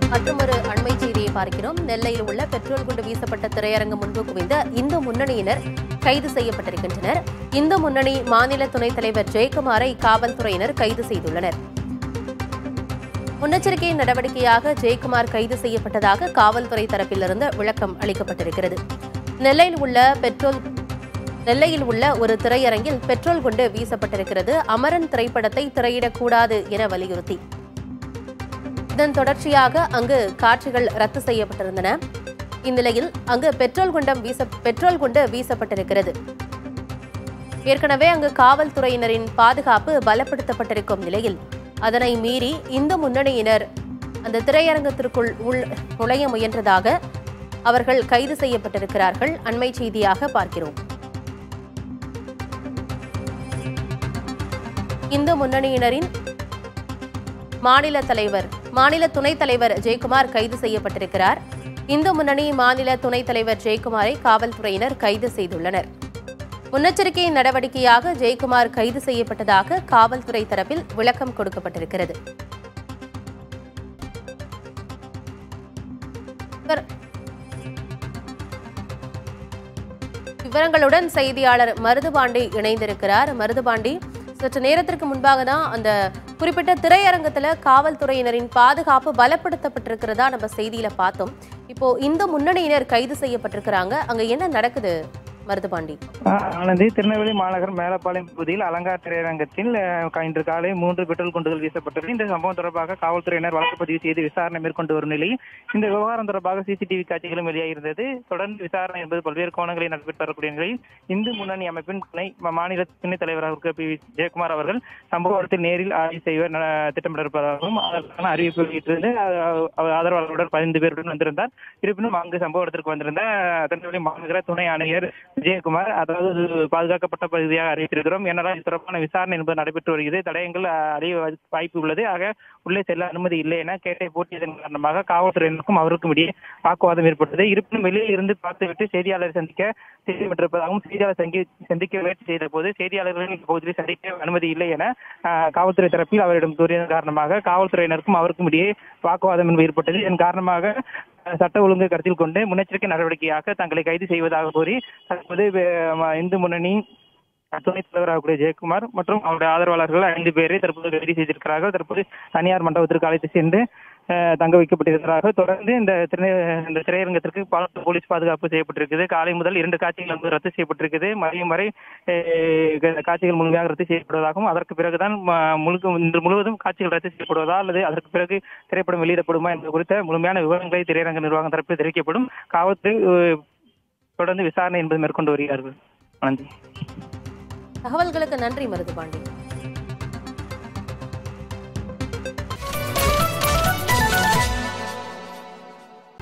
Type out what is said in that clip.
மற்றொரு அண்மை செய்தியை பார்க்கிறோம் நெல்லையில் உள்ள பெட்ரோல் குண்டு வீசப்பட்ட திரையரங்கம் முன்பு குவிந்த இந்து முன்னணியினர் கைது செய்யப்பட்டிருக்கின்றனர் இந்து முன்னணி மாநில துணைத் தலைவர் ஜெயக்குமாரை காவல்துறையினர் கைது செய்துள்ளனர் முன்னெச்சரிக்கை நடவடிக்கையாக ஜெயக்குமார் கைது செய்யப்பட்டதாக காவல்துறை தரப்பிலிருந்து விளக்கம் அளிக்கப்பட்டிருக்கிறது நெல்லையில் உள்ள பெட்ரோல் நெல்லையில் உள்ள ஒரு திரையரங்கில் பெட்ரோல் குண்டு வீசப்பட்டிருக்கிறது அமரன் திரைப்படத்தை திரையிடக்கூடாது என வலியுறுத்தி இதன் தொடர்ச்சியாக அங்கு காட்சிகள் ரத்து செய்யப்பட்டிருந்தன இந்நிலையில் அங்கு பெட்ரோல் குண்டம் வீச பெட்ரோல் குண்டு வீசப்பட்டிருக்கிறது ஏற்கனவே அங்கு காவல்துறையினரின் பாதுகாப்பு பலப்படுத்தப்பட்டிருக்கும் நிலையில் அதனை மீறி இந்து முன்னணியினர் அந்த திரையரங்கத்திற்குள் உள் நுழைய முயன்றதாக அவர்கள் கைது செய்யப்பட்டிருக்கிறார்கள் அண்மை செய்தியாக பார்க்கிறோம் இந்து முன்னணியினரின் மாநில தலைவர் மாநில துணைத் தலைவர் ஜெயக்குமார் கைது செய்யப்பட்டிருக்கிறார் இந்து முன்னணி மாநில துணைத் தலைவர் ஜெயக்குமாரை காவல்துறையினர் கைது செய்துள்ளனர் முன்னெச்சரிக்கை நடவடிக்கையாக ஜெயக்குமார் கைது செய்யப்பட்டதாக காவல்துறை தரப்பில் விளக்கம் கொடுக்கப்பட்டிருக்கிறது இவர் விவரங்களுடன் செய்தியாளர் மருதுபாண்டி இணைந்திருக்கிறார் மருதுபாண்டி சற்று நேரத்திற்கு முன்பாக தான் அந்த குறிப்பிட்ட திரையரங்கத்துல காவல்துறையினரின் பாதுகாப்பு பலப்படுத்தப்பட்டிருக்கிறதா நம்ம செய்தியில பார்த்தோம் இப்போ இந்த முன்னணியினர் கைது செய்யப்பட்டிருக்கிறாங்க அங்க என்ன நடக்குது மருதுபாண்டி ஆனந்தி திருநெல்வேலி மாநகர் மேலப்பாளையம் பகுதியில் அலங்கார் திரையரங்கத்தில் அஹ், இன்று காலை மூன்று பெட்ரோல் குண்டுகள் வீசப்பட்டது இந்த சம்பவம் தொடர்பாக காவல்துறையினர் வழக்கு பதிவு செய்து விசாரணை மேற்கொண்டு வரும் நிலையில் இந்த விவகாரம் தொடர்பாக சிசிடிவி காட்சிகளும் வெளியாகியிருந்தது தொடர்ந்து விசாரணை என்பது பல்வேறு கோணங்களில் நடைபெற்று வரக்கூடிய நிலையில் இந்து முன்னணி அமைப்பின் துணை ம- மாநில துணைத் தலைவராக இருக்க பி வி ஜெயக்குமார் அவர்கள் சம்பவத்தில் நேரில் ஆய்வு செய்ய ந- திட்டமிட்டிருப்பதாகவும் அதற்கான அறிவிப்பு வெளியிட்டிருந்து அஹ், அவர் ஆதரவாளர்களுடன் பதினைந்து பேருடன் வந்திருந்தார் இருப்பினும் அங்கு சம்பவ இடத்திற்கு வந்திருந்த திருநெல்வேலி மாநகர துணை ஆணையர் விஜயகுமார் அதாவது இது பாதுகாக்கப்பட்ட பகுதியாக அறிவித்திருக்கிறோம் ஏனென்றால் இது தொடர்பான விசாரணை என்பது நடைபெற்று வருகிறது தடயங்கள் அஹ், அறிய வாய்ப்பு உள்ளது ஆக உள்ளே செல்ல அனுமதி இல்லை என கேட்டை போட்டியதன் காரணமாக காவல்துறையினருக்கும் அவருக்கும் இடையே வாக்குவாதம் ஏற்பட்டது இருப்பினும் வெளியில் இருந்து பார்த்துவிட்டு செய்தியாளரை சந்திக்க திட்டமிட்டிருப்பதாகவும் செய்தியாளர் சங்கி சந்திக்க முயற்சி செய்த போது செய்தியாளர்களின் இந்த பகுதியில் சந்திக்க அனுமதி இல்லை என அஹ், காவல்துறை தரப்பில் அவரிடம் கூறியதன் காரணமாக காவல்துறையினருக்கும் அவருக்கும் இடையே வாக்குவாதம் என்பது ஏற்பட்டது இதன் காரணமாக அஹ், சட்ட ஒழுங்கை கருத்தில் கொண்டு முன்னெச்சரிக்கை நடவடிக்கையாக தங்களை கைது செய்வதாக கூறி தற்போது அஹ், இந்து முன்னணி துணைத் தலைவராக கூடிய ஜெயக்குமார் மற்றும் அவருடைய ஆதரவாளர்கள் ஐந்து பேரை தற்போது கைது செய்திருக்கிறார்கள் தற்போது தனியார் மண்டபத்திற்கு அழைத்து சென்று அஹ், தங்க வைக்கப்பட்டிருக்கிறார்கள் தொடர்ந்து இந்த திரை இந்த திரையரங்கத்திற்கு பலத்த போலீஸ் பாதுகாப்பு செய்யப்பட்டிருக்குது காலை முதல் இரண்டு காட்சிகள் வந்து ரத்து செய்யப்பட்டிருக்குது மதியம் வரை அஹ், க- காட்சிகள் முழுமையாக ரத்து செய்யப்படுவதாகவும் அதற்கு பிறகுதான் ம- முழுக்க இன்று முழுவதும் காட்சிகள் ரத்து செய்யப்படுவதா அல்லது அதற்கு பிறகு திரைப்படம் வெளியிடப்படுமா என்பது குறித்த முழுமையான விவரங்களை திரையரங்க நிர்வாகம் தரப்பில் தெரிவிக்கப்படும் காவல்துறை அஹ், தொடர்ந்து விசாரணை என்பது மேற்கொண்டு வருகிறார்கள் நன்றி தகவல்களுக்கு நன்றி மருதுபாண்டி